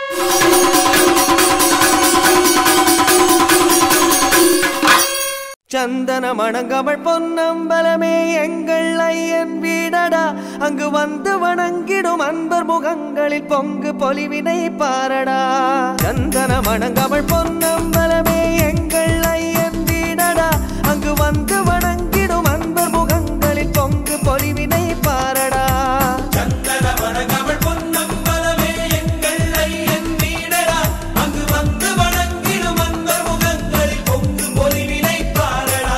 சந்தன மணங்கமள் பொன்னம்பலமே எங்கள் ஐயன் வீடடா அங்கு வந்து வணங்கிடும் அன்பர் முகங்களில் பொங்கு பொலிவினை பாரடா சந்தன மணங்கமள் பொன்னம்பலமே எங்கள் ஐயன் வீடடா அங்கு வந்து வணங்கிடும் அன்பர் முகங்களில் பொங்கு பொலிவினை பாரடா சந்தன மணங்கமழ் பொன்னம்பலமே எங்கள் ஐயன் வீடடா அங்கு வந்து வணங்கிடும் அன்பர் முகங்களில் பொங்கு பொலிவினை பாரடா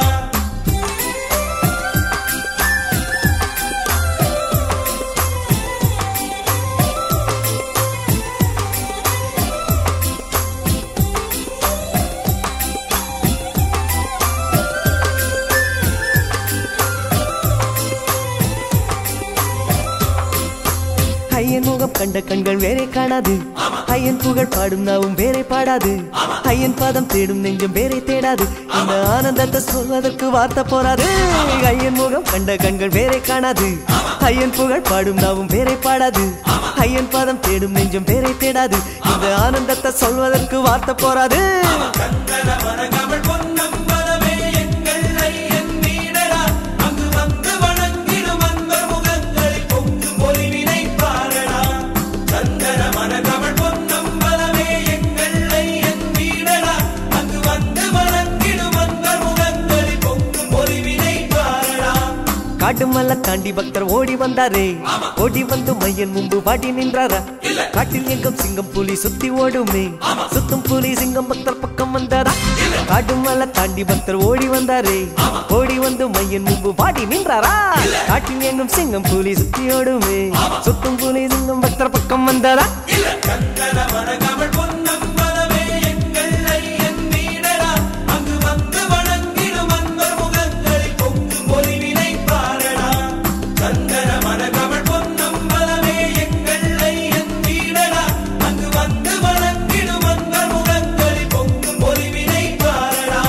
ஐயன் முகம் கண்ட கண்கள் வேறே காணாது ஐயன் புகழ் பாடும் நாவும் வேறே பாடாது ஐயன் பாதம் தேடும் நெஞ்சம் வேறே தேடாது இந்த ஆனந்தத்தை சொல்வதற்கு வார்த்தை போராது ஐயன் முகம் கண்ட கண்கள் வேறே காணாது ஐயன் புகழ் பாடும் நாவும் வேறே பாடாது ஐயன் பாதம் தேடும் நெஞ்சம் வேறே தேடாது இந்த ஆனந்தத்தை சொல்வதற்கு வார்த்தை போராது சந்தன மணங்கமழ் பொன்னம்பலமே எங்கள் ஐயன் வீடடா அங்கு வந்து வணங்கிடும் அன்பர் முகங்களில் பொங்கு பொலிவினை பாரடா சந்தன மணங்கமழ் பொன்னம்பலமே எங்கள் ஐயன் வீடடா அங்கு வந்து வணங்கிடும் அன்பர் முகங்களில் பொங்கு பொலிவினை பாரடா காட்டு மல்ல தாண்டி பக்தர் ஓடி வந்தாரே ஓடி வந்து மையன் முன்பு வாடி நின்றாரா காட்டில் எங்கும் சிங்கம் புலி சுத்தி ஓடுமே சுத்தும் புலி சிங்கம் பக்தர் பக்கம் வந்தாரா காட்டு மல்ல தாண்டி பக்தர் ஓடி வந்தாரே ஓடி வந்து மையன் முன்பு வாடி நின்றாரா காட்டில் எங்கும் சிங்கம் புலி சுத்தி ஓடுமே சுத்தும் புலி சிங்கம் பக்தர் பக்கம் வந்தாரா சந்தன மணங்கமழ் பொன்னம்பலமே எங்கள் ஐயன் வீடடா அங்கு வந்து வணங்கிடும் அன்பர் முகங்களில் பொங்கு பொலிவினை பாரடா சந்தன மணங்கமழ் பொன்னம்பலமே எங்கள் ஐயன் வீடடா அங்கு வந்து வணங்கிடும் அன்பர் முகங்களில் பொங்கு பொலிவினை பாரடா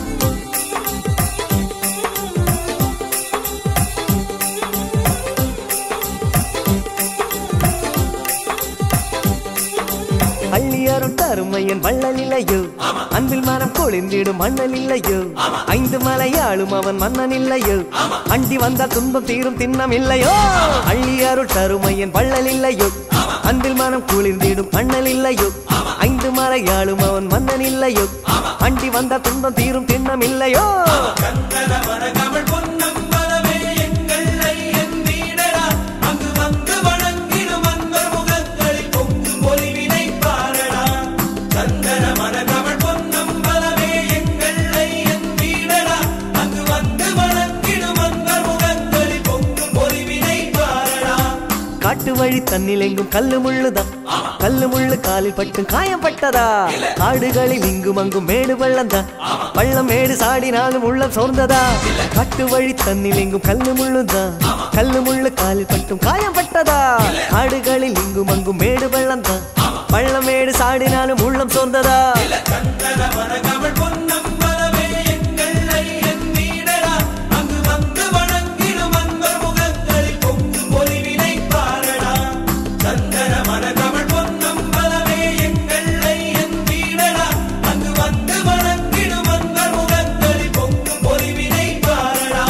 அள்ளியாருட்டாரும் மையன் வள்ளல் இல்லையோ அன்பில் மனம் கொழிந்திடும் மண்ணல் இல்லையோ ஐந்து மலையாளும் அவன் மன்னன் இல்லையோ அண்டி வந்தால் துன்பம் தீரும் திண்ணம் இல்லையோ அள்ளியாருட்டாரும் மையன் வள்ளல் இல்லையோ அன்பில் மனம் குளிர்ந்திடும் மண்ணல் இல்லையோ ஐந்து மலையாளும் அவன் மன்னன் இல்லையோ அண்டி வந்தால் துன்பம் தீரும் திண்ணம் இல்லையோ சந்தன மணங்கமழ் பொன்னம்பலமே எங்கள் ஐயன் வீடடா அங்கு வந்து வணங்கிடும் அன்பர் முகங்களில் பொங்கு பொலிவினை பாரடா சந்தன மணங்கமழ் பொன்னம்பலமே எங்கள் ஐயன் வீடடா அங்கு வந்து வணங்கிடும் அன்பர் முகங்களில் பொங்கு பொலிவினை பாரடா காட்டு வழி தண்ணில் எங்கும் கல்லு முள்ளுதான் கல்லு முள்ளு காலில் பட்டு காயம் பட்டதா காடுகளில் இங்கும் அங்கும் மேடு பள்ளந்தா பள்ளம் மேடு சாடினாலும் உள்ளம் சோர்ந்ததா காட்டு வழி தண்ணில் எங்கும் கல்லு முள்ளுதான் கல்லு முள்ளு காலில் பட்டும் காயம் பட்டதா காடுகளில் இங்கும் அங்கும் மேடு பள்ளந்தா பள்ளம் மேடு சாடினாலும் உள்ளம் சோர்ந்ததா சந்தன மணங்கமழ் பொன்னம்பலமே எங்கள் ஐயன் வீடடா அங்கு வந்து வணங்கிடும் அன்பர் முகங்களில் பொங்கு பொலிவினை பாரடா சந்தன மணங்கமழ் பொன்னம்பலமே எங்கள் ஐயன் வீடடா அங்கு வந்து வணங்கிடும் அன்பர் முகங்களில் பொங்கு பொலிவினை பாரடா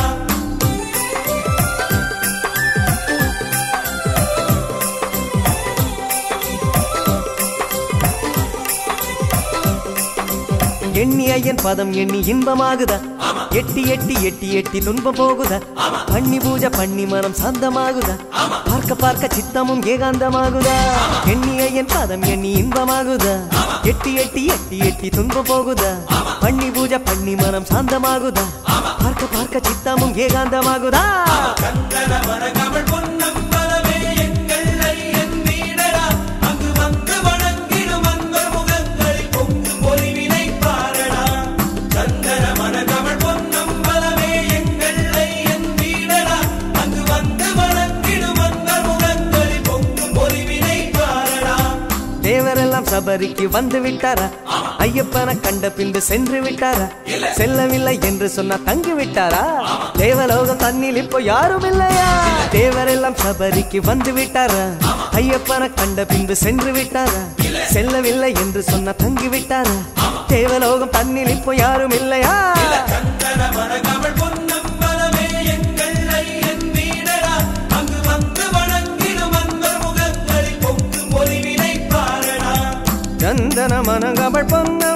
எண்ணி ஐயன் பதம் எண்ணி இன்பமாகுதா எட்டி எட்டி எட்டி எட்டி துன்பம் போகுதா பண்ணி பூஜை பண்ணி மனம் சாந்தமாகுதா பார்க்க பார்க்க சித்தமும் ஏகாந்தமாகுதா எண்ணி ஐயன் பதம் எண்ணி இன்பமாகுதா எட்டி எட்டி எட்டி எட்டி துன்பம் போகுதா பண்ணி பூஜை பண்ணி மனம் சாந்தமாகுதா பார்க்க பார்க்க சித்தமும் ஏகாந்தமாகுதா சந்தன மணங்கமழ் பொன்னம்பலமே எங்கள் ஐயன் வீடடா அங்கு வந்து வணங்கிடும் அன்பர் முகங்களில் பொங்கு பொலிவினை பாரடா சந்தன மணங்கமழ் பொன்னம்பலமே எங்கள் ஐயன் வீடடா அங்கு வந்து வணங்கிடும் அன்பர் முகங்களில் பொங்கு பொலிவினை பாரடா தேவரெல்லாம் சபரிக்கு வந்து விட்டாரா ஐயப்பன கண்ட பின்பு சென்று விட்டாரா செல்லவில்லை என்று சொன்னா தங்கி விட்டாரா தேவலோகம் தண்ணில் இப்போ யாரும் இல்லையா தேவரெல்லாம் சபரிக்கு வந்து விட்டாரா ஐயப்பன கண்ட பின்பு சென்று விட்டாரா செல்லவில்லை என்று சொன்னா தங்கி விட்டாரா தேவலோகம் தண்ணில் இப்போ யாரும் இல்லையா சந்தன மரகமள் பொன்னம்பலமே எங்கள் ஐயன் வீடடா அங்கு வந்து வணங்கிடும் அன்பர் முகங்களில் பொங்கும் பொலிவினை பாரடா சந்தன மனகமள் பொன்ன